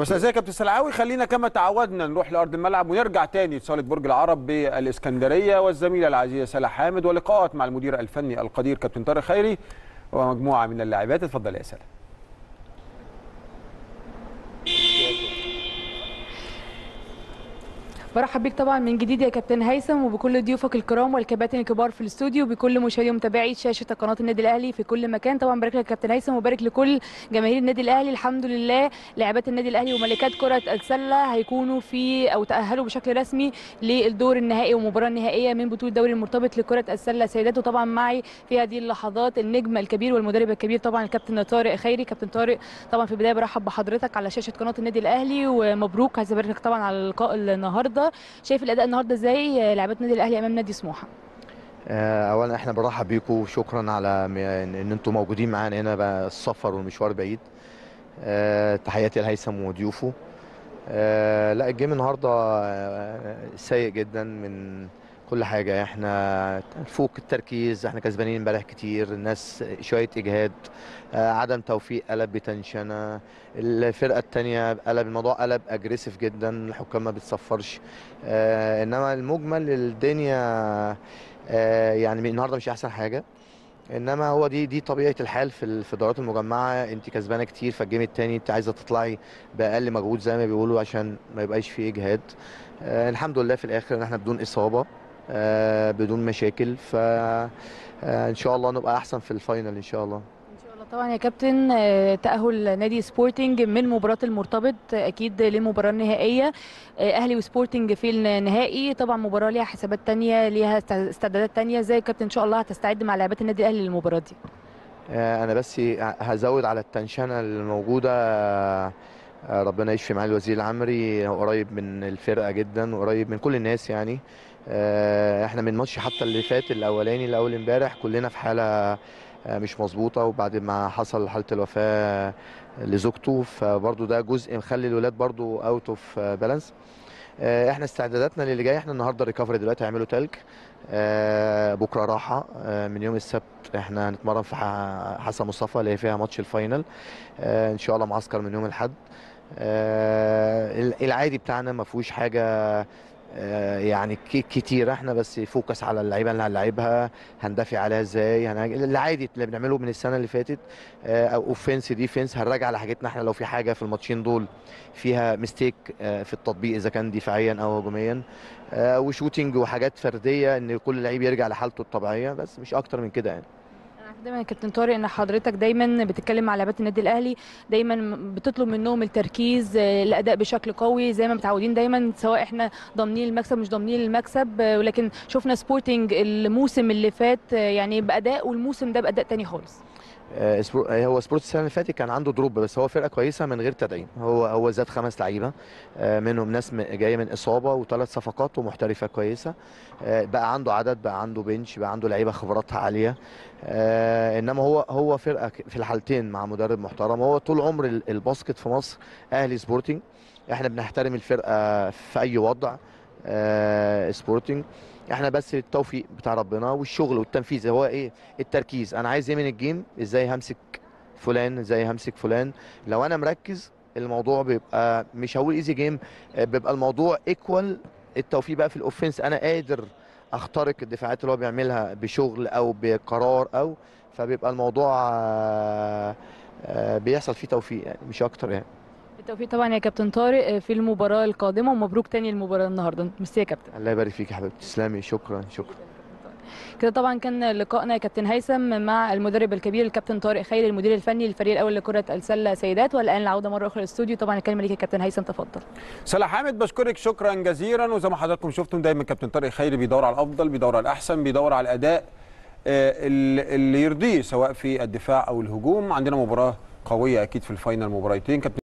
بس ازيك يا كابتن سلعاوي خلينا كما تعودنا نروح لارض الملعب ونرجع تاني لصاله برج العرب بالاسكندريه والزميله العزيزه سلا حامد ولقاءات مع المدير الفني القدير كابتن طارق خيري ومجموعه من اللاعبات اتفضل يا سلا برحب بيك طبعا من جديد يا كابتن هيثم وبكل ضيوفك الكرام والكباتن الكبار في الاستوديو وبكل مشاهدي ومتابعي شاشه قناه النادي الاهلي في كل مكان طبعا بارك لك كابتن هيثم وبارك لكل جماهير النادي الاهلي الحمد لله لاعبات النادي الاهلي وملكات كره السله هيكونوا في او تاهلوا بشكل رسمي للدور النهائي والمباراه النهائيه من بطوله الدوري المرتبط لكره السله سيدات وطبعا معي في هذه اللحظات النجم الكبير والمدرب الكبير طبعا الكابتن طارق خيري كابتن طارق طبعا في البدايه برحب بحضرتك على شاشه قناه النادي الاهلي ومبروك عايز ابارك لك طبعا على اللقاء النهارده شايف الاداء النهارده ازاي لاعبات النادي الاهلي امام نادي سموحه اولا احنا بنرحب بيكم وشكرا على م- ان انتم موجودين معانا هنا بقى السفر والمشوار بعيد أه تحياتي لهيثم وضيوفه أه لا الجيم النهارده آه، سيء جدا من كل حاجه احنا فوق التركيز احنا كسبانين امبارح كتير الناس شويه اجهاد آه، عدم توفيق قلب بتنشنه الفرقه الثانيه قلب الموضوع قلب اجريسيف جدا الحكام ما بتصفرش آه، انما المجمل الدنيا آه، يعني النهارده مش احسن حاجه انما هو دي دي طبيعه الحال في ال- في الدورات المجمعه انت كسبانه كتير فالجيم التاني انت عايزه تطلعي باقل مجهود زي ما بيقولوا عشان ما يبقاش فيه اجهاد آه الحمد لله في الاخر ان احنا بدون اصابه آه بدون مشاكل ف آه ان شاء الله نبقى احسن في الفاينل ان شاء الله ان شاء الله طبعا يا كابتن آه، تاهل نادي سبورتنج من مباراه المرتبط آه، اكيد للمباراه النهائيه آه، اهلي وسبورتنج في النهائي طبعا مباراه ليها حسابات تانية ليها است- استعدادات تانية ازاي يا كابتن ان شاء الله هتستعد مع لاعبات النادي الاهلي للمباراه دي آه، انا بس هزود على التنشنه الموجوده آه، آه، ربنا يشفي معالي الوزير العمري هو قريب من الفرقه جدا وقريب من كل الناس يعني آه، احنا من الماتش حتى اللي فات الاولاني الاول امبارح كلنا في حاله آه، مش مظبوطه وبعد ما حصل حاله الوفاه لزوجته فبرضه ده جزء مخلي الولاد برضه اوت اوف بالانس احنا استعداداتنا للي جاي احنا النهارده ريكفري دلوقتي هيعملوا تلج آه، بكره راحه آه، من يوم السبت احنا هنتمرن في ح- حسن مصطفى اللي هي فيها ماتش الفاينل آه، ان شاء الله معسكر من يوم الاحد آه، العادي بتاعنا ما فيهوش حاجه آه، يعني ك- كتير احنا بس فوكس على اللعيبه اللي هنلعبها هندافع عليها ازاي هنهاج- العادي اللي بنعمله من السنه اللي فاتت آه، او اوفنس ديفنس هنراجع على حاجتنا احنا لو في حاجه في الماتشين دول فيها ميستيك في التطبيق اذا كان دفاعيا او هجوميا آه، وشوتينج وحاجات فرديه ان كل لعيب يرجع لحالته الطبيعيه بس مش اكتر من كده يعني انا عارفة دايما يا كابتن طارق ان حضرتك دايما بتتكلم مع لاعبات النادي الاهلي دايما بتطلب منهم التركيز آه، الاداء بشكل قوي زي ما متعودين دايما سواء احنا ضامنين المكسب مش ضامنين المكسب آه، ولكن شفنا سبورتنج الموسم اللي فات آه، يعني باداء والموسم ده باداء تاني خالص آه، سبور- آه، هو سبورت السنه اللي فاتت كان عنده دروب بس هو فرقه كويسه من غير تدعيم هو هو زاد خمس لعيبه آه، منهم ناس م- جايه من اصابه وثلاث صفقات ومحترفه كويسه آه، بقى عنده عدد بقى عنده بنش بقى عنده لعيبه خبراتها عاليه آه، انما هو هو فرقه ك- في الحالتين مع مدرب محترم هو طول عمر ال- الباسكت في مصر اهلي سبورتنج احنا بنحترم الفرقه في اي وضع آه، سبورتنج احنا بس التوفيق بتاع ربنا والشغل والتنفيذ هو ايه التركيز انا عايز ايه من الجيم ازاي همسك فلان ازاي همسك فلان لو انا مركز الموضوع بيبقى مش هقول ايزي جيم بيبقى الموضوع ايكوال التوفيق بقى في الاوفنس انا قادر اخترق الدفاعات اللي هو بيعملها بشغل او بقرار او فبيبقى الموضوع آه، آه، بيحصل فيه توفيق يعني مش اكتر يعني بالتوفيق طبعا يا كابتن طارق آه، في المباراه القادمه ومبروك تاني المباراه النهارده ميرسي يا كابتن الله يبارك فيك يا حبيبتي تسلمي شكرا شكرا كده طبعا كان لقائنا يا كابتن هيثم مع المدرب الكبير الكابتن طارق خيري المدير الفني للفريق الاول لكره السله سيدات والان العوده مره اخرى للاستوديو طبعا الكلمه ليك يا كابتن هيثم تفضل سلا حامد بشكرك شكرا جزيلا وزي ما حضراتكم شفتم دايما كابتن طارق خيري بيدور على الافضل بيدور على الاحسن بيدور على الاداء آه، اللي اللي يرضيه سواء في الدفاع او الهجوم عندنا مباراه قويه اكيد في الفاينل مباراتين كابتن